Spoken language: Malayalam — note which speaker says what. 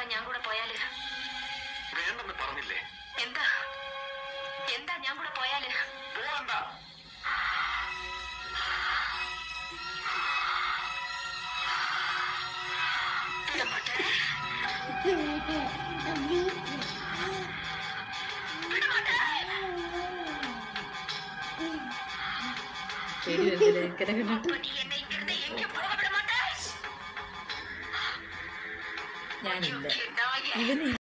Speaker 1: ഞാൻ കൂടെ പോയാല്
Speaker 2: വേണ്ടെന്ന് പറഞ്ഞില്ലേ
Speaker 1: എന്താ എന്താ ഞാൻ കൂടെ പോയാല്
Speaker 2: പോകണ്ട
Speaker 1: വിടമാട്ടെ
Speaker 3: പേടി വരുന്നില്ല എനിക്കനെ കണ്ടിട്ട്
Speaker 1: அப்ப நீ என்னை இங்கிருந்து எங்கே போக விட மாட்டே
Speaker 3: ഞാനില്ല
Speaker 1: நாயே
Speaker 3: ഇവന്